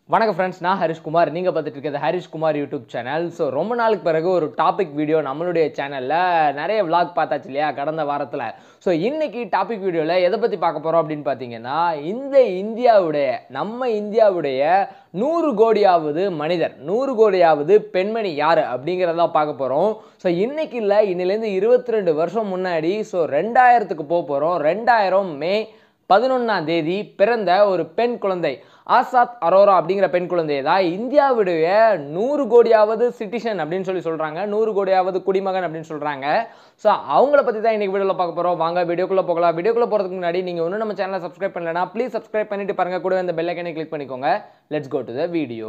வணக்கம் ஃப்ரெண்ட்ஸ் நான் ஹரிஷ்குமார் நீங்கள் பார்த்துட்டு இருக்கிறது ஹரிஷ்குமார் யூடியூப் சேனல் ஸோ ரொம்ப நாளுக்கு பிறகு ஒரு டாபிக் வீடியோ நம்மளுடைய சேனலில் நிறைய vlog பார்த்தாச்சு இல்லையா கடந்த வாரத்தில் ஸோ இன்னைக்கு டாபிக் வீடியோவில் எதை பற்றி பார்க்க போகிறோம் அப்படின்னு பார்த்தீங்கன்னா இந்த இந்தியாவுடைய நம்ம இந்தியாவுடைய நூறு கோடியாவது மனிதர் நூறு கோடியாவது பெண்மணி யார் அப்படிங்கிறத பார்க்க போகிறோம் ஸோ இன்னைக்கு இல்லை இன்னிலேருந்து இருபத்தி ரெண்டு வருஷம் முன்னாடி ஸோ ரெண்டாயிரத்துக்கு போக போகிறோம் ரெண்டாயிரம் மே பதினொன்றாம் தேதி பிறந்த ஒரு பெண் குழந்தை ஆசாத் அரோரா அப்படிங்கிற பெண் குழந்தையை தான் இந்தியாவுடைய நூறு கோடியாவது சிட்டிசன் அப்படின்னு சொல்லி சொல்கிறாங்க நூறு கோடியாவது குடிமகன் அப்படின்னு சொல்கிறாங்க ஸோ அவங்கள பற்றி தான் இன்னைக்கு வீடியோவில் பார்க்க போகிறோம் வாங்க வீடியோக்குள்ளே போகலாம் வீடியோக்குள்ளே போகிறதுக்கு முன்னாடி நீங்கள் இன்னும் நம்ம சேனலை சப்ஸ்கிரைப் பண்ணலனா ப்ளீஸ் சப்ஸ்கிரைப் பண்ணிட்டு பாருங்க கூட இந்த பெல் ஐக்கனை கிளிக் பண்ணிக்கோங்க let's go to the video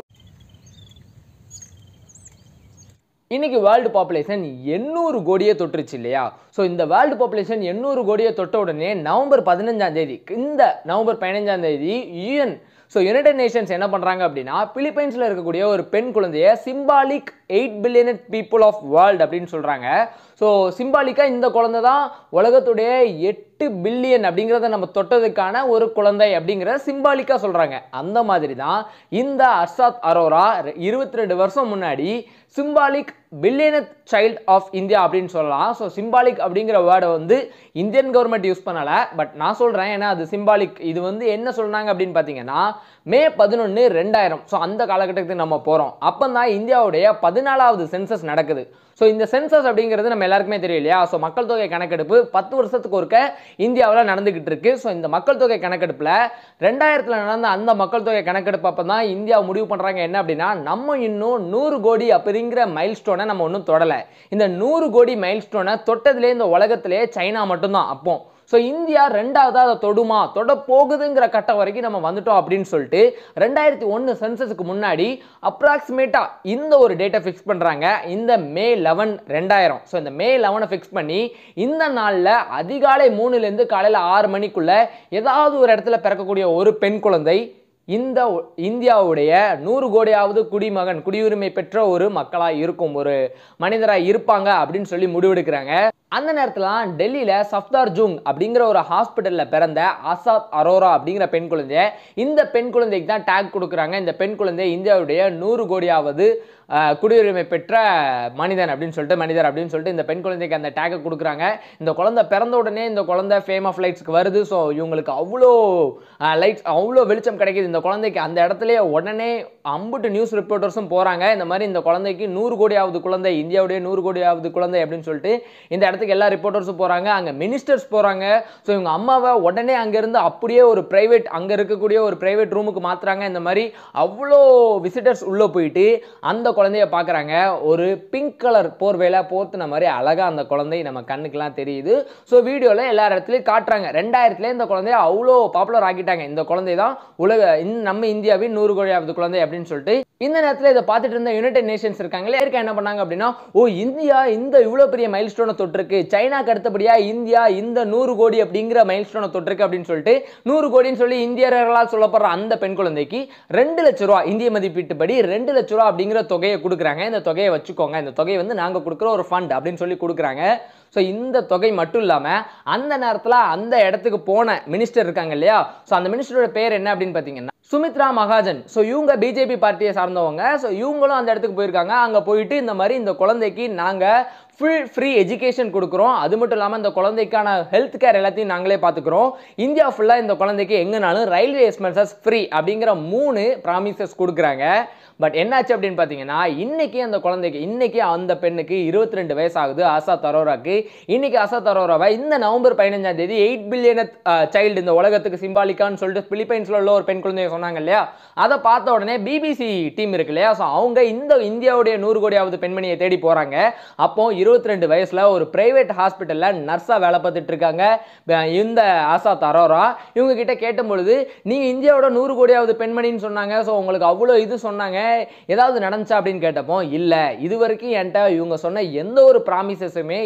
இன்னைக்கு வேர்ல்டு பாப்புலேஷன் எண்ணூறு கோடியே தொட்டுருச்சு இல்லையா ஸோ இந்த வேர்ல்டு பாப்புலேஷன் எண்ணூறு கோடியை தொட்ட உடனே நவம்பர் பதினஞ்சாம் தேதி இந்த நவம்பர் பதினஞ்சாம் தேதி யூஎன் ஸோ யுனைடெட் நேஷன்ஸ் என்ன பண்ணுறாங்க அப்படின்னா பிலிப்பைன்ஸில் இருக்கக்கூடிய ஒரு பெண் குழந்தைய symbolic eight billion people of world அப்படின்னு சொல்கிறாங்க ஸோ சிம்பாலிக்காக இந்த குழந்தை தான் உலகத்துடைய எட்டு பில்லியன் அப்படிங்கிறத நம்ம தொட்டதுக்கான ஒரு குழந்தை அப்படிங்கிறத சிம்பாலிக்காக சொல்கிறாங்க அந்த மாதிரி தான் இந்த அர்சாத் அரோரா இருபத்தி ரெண்டு வருஷம் முன்னாடி சிம்பாலிக் பில்லியனத் சைல்ட் ஆஃப் இந்தியா அப்படின்னு சொல்லலாம் ஸோ சிம்பாலிக் அப்படிங்கிற வேர்டை வந்து இந்தியன் கவர்மெண்ட் யூஸ் பண்ணலை பட் நான் சொல்கிறேன் ஏன்னா அது சிம்பாலிக் இது வந்து என்ன சொன்னாங்க அப்படின்னு பார்த்தீங்கன்னா மே பதினொன்று ரெண்டாயிரம் ஸோ அந்த காலகட்டத்துக்கு நம்ம போகிறோம் அப்போ தான் இந்தியாவுடைய பதினாலாவது சென்சஸ் நடக்குது ஸோ இந்த சென்சஸ் அப்படிங்கிறது நம்ம எல்லாருக்குமே தெரியும் இல்லையா ஸோ மக்கள் தொகை கணக்கெடுப்பு பத்து வருஷத்துக்கு ஒருக்க இந்தியாவில் நடந்துகிட்டு இருக்கு ஸோ இந்த மக்கள் தொகை கணக்கெடுப்பில் ரெண்டாயிரத்தில் நடந்த அந்த மக்கள் தொகை கணக்கெடுப்பு அப்போ தான் இந்தியா முடிவு பண்ணுறாங்க என்ன அப்படின்னா நம்ம இன்னும் நூறு கோடி அப்படிங்கிற மைல் ஸ்டோனை நம்ம ஒன்றும் தொடலை இந்த நூறு கோடி மைல் ஸ்டோனை தொட்டதுலே இந்த உலகத்திலே சைனா மட்டும்தான் அப்போ ஸோ இந்தியா ரெண்டாவது அதை தொடுமா தொட போகுதுங்கிற கட்டம் வரைக்கும் நம்ம வந்துட்டோம் அப்படின்னு சொல்லிட்டு ரெண்டாயிரத்தி ஒன்று சென்சஸுக்கு முன்னாடி அப்ராக்சிமேட்டாக இந்த ஒரு டேட்டை ஃபிக்ஸ் பண்ணுறாங்க இந்த மே லெவன் ரெண்டாயிரம் ஸோ இந்த மே லெவனை ஃபிக்ஸ் பண்ணி இந்த நாளில் அதிகாலை மூணுலேருந்து காலையில் ஆறு மணிக்குள்ளே ஏதாவது ஒரு இடத்துல பிறக்கக்கூடிய ஒரு பெண் குழந்தை இந்த ஒ- இந்தியாவுடைய நூறு கோடியாவது குடிமகன் குடியுரிமை பெற்ற ஒரு மக்களாக இருக்கும் ஒரு மனிதராக இருப்பாங்க அப்படின்னு சொல்லி முடிவெடுக்கிறாங்க அந்த நேரத்தில் டெல்லியில் சஃப்தார் ஜூங் அப்படிங்கிற ஒரு ஹாஸ்பிட்டலில் பிறந்த ஆசாத் அரோரா அப்படிங்கிற பெண் குழந்தைய இந்த பெண் குழந்தைக்கு தான் டேக் கொடுக்குறாங்க இந்த பெண் குழந்தை இந்தியாவுடைய நூறு கோடியாவது அஹ், குடியுரிமை பெற்ற மனிதன் அப்படின்னு சொல்லிட்டு மனிதர் அப்படின்னு சொல்லிட்டு இந்த பெண் குழந்தைக்கு அந்த டேக்கை கொடுக்குறாங்க இந்த குழந்தை பிறந்த உடனே இந்த குழந்தை ஃபேம் ஆஃப் லைட்ஸ்க்கு வருது ஸோ இவங்களுக்கு அவ்வளோ லைட்ஸ் அவ்வளோ வெளிச்சம் கிடைக்குது இந்த குழந்தைக்கு அந்த இடத்துலயே உடனே அம்புட்டு நியூஸ் ரிப்போர்ட்டர்ஸும் போகிறாங்க இந்த மாதிரி இந்த குழந்தைக்கு நூறு கோடியாவது குழந்தை இந்தியாவுடைய நூறு கோடியாவது குழந்தை அப்படின்னு சொல்லிட்டு இந்த இடத்துக்கு எல்லா ரிப்போர்ட்டர்ஸும் போகிறாங்க அங்கே மினிஸ்டர்ஸ் போகிறாங்க ஸோ இவங்க அம்மாவை உடனே அங்கேருந்து அப்படியே ஒரு ப்ரைவேட் அங்கே இருக்கக்கூடிய ஒரு ப்ரைவேட் ரூமுக்கு மாற்றுறாங்க இந்த மாதிரி அவ்வளோ விசிட்டர்ஸ் உள்ளே போயிட்டு அந்த குழந்தைய பார்க்குறாங்க ஒரு பிங்க் கலர் போர்வேல போர்த்துன மாதிரி அழகாக அந்த குழந்தை நம்ம கண்ணுக்கெல்லாம் தெரியுது ஸோ வீடியோவில் எல்லா இடத்துலையும் காட்டுறாங்க ரெண்டாயிரத்துல இந்த குழந்தைய அவ்வளோ பாப்புலர் ஆக்கிட்டாங்க இந்த குழந்தை தான் உலக இந்த- நம்ம இந்தியாவின் நூறு கோடியாவது குழந்தை அப்படின்னு சொல்லிட்டு இந்த நேரத்தில் இதை பார்த்துட்டு இருந்த யுனைடெட் நேஷன்ஸ் இருக்காங்களே இருக்க என்ன பண்ணாங்க அப்படின்னா ஓ இந்தியா இந்த இவ்வளோ பெரிய மைல் ஸ்டோனை தொட்டிருக்கு சைனாக்கு அடுத்தபடியா இந்தியா இந்த நூறு கோடி அப்படிங்கிற மைல் ஸ்டோனை தொட்டிருக்கு அப்படின்னு சொல்லிட்டு நூறு கோடின்னு சொல்லி இந்தியர்களால் சொல்லப்படுற அந்த பெண் குழந்தைக்கு ரெண்டு லட்ச ரூபா இந்திய மதிப்பீட்டுப்படி ரெண்டு லட்ச ரூபா அப்படிங்கிற தொகையை கொடுக்குறாங்க இந்த தொகையை வச்சுக்கோங்க இந்த தொகையை வந்து நாங்கள் கொடுக்குற ஒரு ஃபண்ட் அப்படின்னு சொல்லி கொடுக்குறாங்க ஸோ இந்த தொகை மட்டும் இல்லாமல் அந்த நேரத்தில் அந்த இடத்துக்கு போன மினிஸ்டர் இருக்காங்க இல்லையா ஸோ அந்த மினிஸ்டரோட பேர் என்ன அப்படின்னு பார்த்தீங்கன்னா சுமித்ரா மகாஜன் ஸோ இவங்க பிஜேபி பார்ட்டியை சார்ந்தவங்க ஸோ இவங்களும் அந்த இடத்துக்கு போயிருக்காங்க அங்கே போயிட்டு இந்த மாதிரி இந்த குழந்தைக்கு நாங்கள் ஃபுல் ஃப்ரீ எஜுகேஷன் கொடுக்குறோம் அது மட்டும் இல்லாமல் இந்த குழந்தைக்கான ஹெல்த் கேர் எல்லாத்தையும் நாங்களே பார்த்துக்குறோம் இந்தியா ஃபுல்லாக இந்த குழந்தைக்கு எங்கனாலும் ரயில்வே எக்ஸ்பென்சஸ் ஃப்ரீ அப்படிங்கிற மூணு ப்ராமிசஸ் கொடுக்குறாங்க பட் என்னாச்சு அப்படின்னு பார்த்தீங்கன்னா இன்னைக்கு அந்த குழந்தைக்கு இன்னைக்கு அந்த பெண்ணுக்கு இருபத்தி ரெண்டு வயசு ஆகுது ஆசாத் அரோராக்கு இன்னைக்கு ஆசாத் அரோராவை இந்த நவம்பர் பதினஞ்சாம் தேதி எயிட் பில்லியன் சைல்டு இந்த உலகத்துக்கு சிம்பாலிக்கான்னு சொல்லிட்டு பிலிப்பைன்ஸ்ல உள்ள ஒரு பெண் குழந்தைய சொன்னாங்க இல்லையா அதை பார்த்த உடனே பிபிசி டீம் இருக்கு இல்லையா ஸோ அவங்க இந்த இந்தியாவுடைய நூறு கோடியாவது பெண்மணியை தேடி போறாங்க அப்போ இருபத்தி ரெண்டு வயசுல ஒரு பிரைவேட் ஹாஸ்பிட்டல்ல நர்ஸா வேலை பார்த்துட்டு இருக்காங்க ப- இந்த ஆசாத் அரோரா இவங்க கிட்ட கேட்டும் பொழுது நீங்க இந்தியாவோட நூறு கோடியாவது பெண்மணின்னு சொன்னாங்க ஸோ உங்களுக்கு அவ்வளோ இது சொன்னாங்க ஏதாவது நடந்துச்சா அப்படின்னு கேட்டப்போ இல்லை இது வரைக்கும் என்கிட்ட இவங்க சொன்ன எந்த ஒரு ப்ராமிசஸுமே யாருமே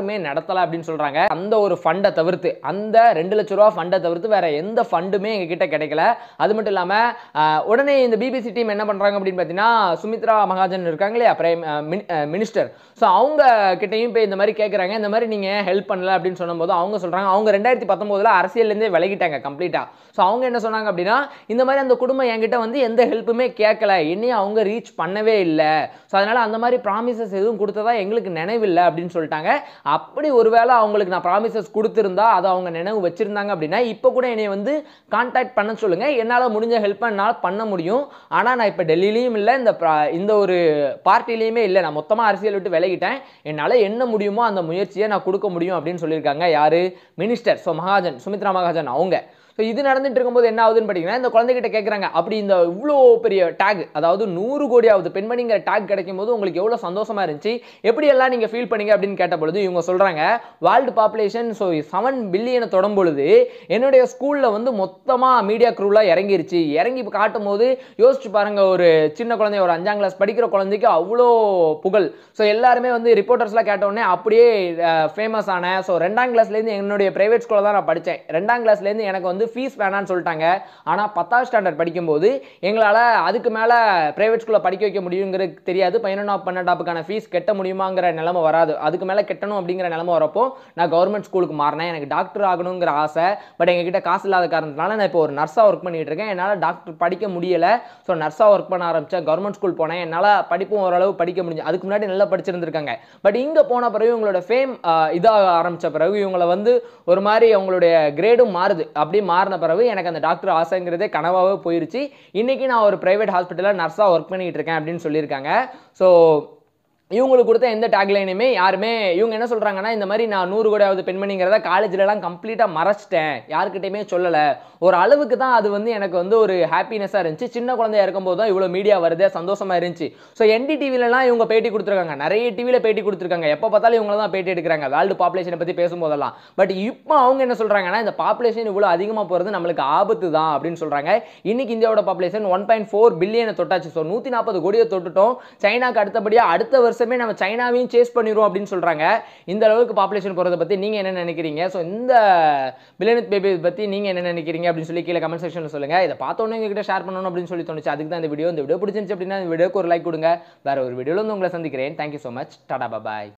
யாருமே நடத்தலை அப்படின்னு சொல்கிறாங்க அந்த ஒரு ஃபண்டை தவிர்த்து அந்த ரெண்டு லட்ச ரூபா ஃபண்டை தவிர்த்து வேற எந்த ஃபண்டுமே எங்ககிட்ட கிடைக்கல அது மட்டும் இல்லாமல் உடனே இந்த பிபிசி டீம் என்ன பண்ணுறாங்க அப்படின்னு பார்த்தீங்கன்னா சுமித்ரா மகாஜன் இருக்காங்க இல்லையா பிரைம் மினிஸ்டர் ஸோ அவங்க கிட்டையும் போய் இந்த மாதிரி கேட்குறாங்க இந்த மாதிரி நீங்கள் ஹெல்ப் பண்ணல அப்படின்னு சொன்னபோது அவங்க சொல்கிறாங்க அவங்க ரெண்டாயிரத்தி பத்தொம்போதில் அரசியல்லேருந்தே விலகிட்டாங்க கம்ப்ளீட்டாக ஸோ அவங்க என்ன சொன்னாங்க அப்படின்னா இந்த மாதிரி அந்த குடும்பம் என்கிட்ட வந்து எந்த ஹெல்ப்புமே கேட்கல என்னையும் அவங்க ரீச் பண்ணவே இல்லை ஸோ அதனால் அந்த மாதிரி ப்ராமிசஸ் எதுவும் கொடுத்ததா எங்களுக்கு நினைவில்லை அப்படின்னு சொல்லிட்டாங்க அப்படி ஒருவேளை அவங்களுக்கு நான் ப்ராமிசஸ் கொடுத்துருந்தா அதை அவங்க நினைவு வச்சிருந்தாங்க அப்படின்னா இப்போ கூட என்னை வந்து கான்டாக்ட் பண்ண சொல்லுங்கள் என்னால் முடிஞ்ச ஹெல்ப் என்னால் பண்ண முடியும் ஆனால் நான் இப்போ டெல்லியிலையும் இல்லை இந்த pra- இந்த ஒரு பார்ட்டிலையுமே இல்லை நான் மொத்தமாக அரசியல் விட்டு விலகிட்டேன் என்னால் என்ன முடியுமோ அந்த முயற்சியை நான் கொடுக்க முடியும் அப்படின்னு சொல்லியிருக்காங்க யார் மினிஸ்டர் ஸோ மகாஜன் சுமித்ரா மகாஜன் அவங்க ஸோ இது நடந்துட்டு இருக்கும்போது என்ன ஆகுதுன்னு பார்த்தீங்கன்னா இந்த குழந்தைகிட்ட கேட்குறாங்க அப்படி இந்த இவ்வளோ பெரிய டேக் அதாவது நூறு கோடியாவது பெண்மணிங்கிற டேக் கிடைக்கும் போது உங்களுக்கு எவ்வளோ சந்தோஷமா இருந்துச்சு எப்படி எல்லாம் நீங்கள் ஃபீல் பண்ணீங்க அப்படின்னு கேட்ட பொழுது இவங்க சொல்கிறாங்க வேர்ல்டு பாப்புலேஷன் ஸோ செவன் பில்லியனை தொடும் பொழுது என்னுடைய ஸ்கூலில் வந்து மொத்தமாக மீடியா க்ரூலாம் இறங்கிருச்சு இறங்கி இப்ப காட்டும் போது யோசிச்சு பாருங்க ஒரு சின்ன குழந்தை ஒரு அஞ்சாம் கிளாஸ் படிக்கிற குழந்தைக்கு அவ்வளோ புகழ் ஸோ எல்லாருமே வந்து ரிப்போர்ட்டர்ஸ்லாம் கேட்ட உடனே அப்படியே ஃபேமஸ் ஆனேன் ஸோ ரெண்டாம் கிளாஸ்லேருந்து என்னுடைய பிரைவேட் ஸ்கூலில் தான் நான் படித்தேன் ரெண்டாம் கிளாஸ்லேருந்து எனக்கு வந்து ஃபீஸ் வேணான்னு சொல்லிட்டாங்க ஆனால் பத்தாவது ஸ்டாண்டர்ட் படிக்கும்போது எங்களால் அதுக்கு மேலே பிரைவேட் ஸ்கூலில் படிக்க வைக்க முடியுங்கிறது தெரியாது பதினொன்றாம் பன்னெண்டாப்புக்கான ஃபீஸ் கட்ட முடியுமாங்கிற நிலைமை வராது அதுக்கு மேலே கட்டணும் அப்படிங்கிற நிலைமை வரப்போ நான் கவர்மெண்ட் ஸ்கூலுக்கு மாறினேன் எனக்கு டாக்டர் ஆகணுங்கிற ஆசை பட் எங்ககிட்ட காசு இல்லாத காரணத்தினால நான் இப்போ ஒரு நர்ஸாக ஒர்க் பண்ணிட்டு இருக்கேன் என்னால் டாக்டர் படிக்க முடியலை ஸோ நர்ஸாக ஒர்க் பண்ண ஆரம்பித்தேன் கவர்மெண்ட் ஸ்கூல் போனேன் என்னால் படிப்பும் ஓரளவு படிக்க முடிஞ்சு அதுக்கு முன்னாடி நல்லா படிச்சிருந்திருக்காங்க பட் இங்கே போன பிறகு இவங்களோட ஃபேம் இதாக ஆரம்பித்த பிறகு இவங்களை வந்து ஒரு மாதிரி அவங்களுடைய கிரேடும் மாறுது அப்படி மாறின பிறகு எனக்கு அந்த டாக்டர் ஆசைங்கிறதே கனவாகவே போயிருச்சு இன்னைக்கு நான் ஒரு பிரைவேட் ஹாஸ்பிட்டலில் நர்ஸாக ஒர்க் பண்ணிட்டு இருக்கேன் அப்படின்னு சொல்லியிருக்காங்க ஸோ இவங்களுக்கு கொடுத்த எந்த டேக்லைனுமே யாருமே இவங்க என்ன சொல்றாங்கன்னா இந்த மாதிரி நான் நூறு கோடியாவது பெண்மணிங்கிறத காலேஜ்லலாம் கம்ப்ளீட்டாக மறைச்சிட்டேன் யாருக்கிட்டையுமே சொல்லலை ஒரு அளவுக்கு தான் அது வந்து எனக்கு வந்து ஒரு ஹாப்பினஸாக இருந்துச்சு சின்ன குழந்தையா இருக்கும்போது தான் இவ்வளோ மீடியா வருது சந்தோஷமா இருந்துச்சு ஸோ என்டி டிவிலலாம் இவங்க பேட்டி கொடுத்துருக்காங்க நிறைய டிவியில் பேட்டி கொடுத்துருக்காங்க எப்போ பார்த்தாலும் இவங்கள தான் பேட்டி எடுக்கிறாங்க வேர்ல்டு பாப்புலேஷனை பற்றி பேசும்போதெல்லாம் பட் இப்போ அவங்க என்ன சொல்றாங்கன்னா இந்த பாப்புலேஷன் இவ்வளோ அதிகமாக போகிறது நம்மளுக்கு ஆபத்து தான் அப்படின்னு சொல்றாங்க இன்னைக்கு இந்தியாவோட பாப்புலேஷன் ஒன் பாயிண்ட் ஃபோர் பில்லியனை தொட்டாச்சு ஸோ நூற்றி நாற்பது கோடியை தொட்டுட்டோம் சைனாக்கு அடுத்தபடியாக அடுத்த வருஷமே நம்ம சைனாவையும் சேஸ் பண்ணிடுவோம் அப்படின்னு சொல்றாங்க இந்த அளவுக்கு பாப்புலேஷன் போகிறத பற்றி நீங்கள் என்ன நினைக்கிறீங்க ஸோ இந்த பில்லியன் பேபி பற்றி நீங்கள் என்ன நினைக்கிறீங்க அப்படின்னு சொல்லி கீழே கமெண்ட் செக்ஷனில் சொல்லுங்கள் இதை பார்த்தோன்னே உங்ககிட்ட ஷேர் பண்ணணும் அப்படின்னு சொல்லி தோணுச்சு அதுக்கு தான் இந்த வீடியோ இந்த வீடியோ பிடிச்சிருந்துச்சு அப்படின்னா இந்த வீடியோக்கு ஒரு லைக் கொடுங்க வேற ஒரு வீடியோவில் வந்து உங்களை சந்திக்கிறேன் தேங்க்யூ ஸோ மச் டாடா பாய்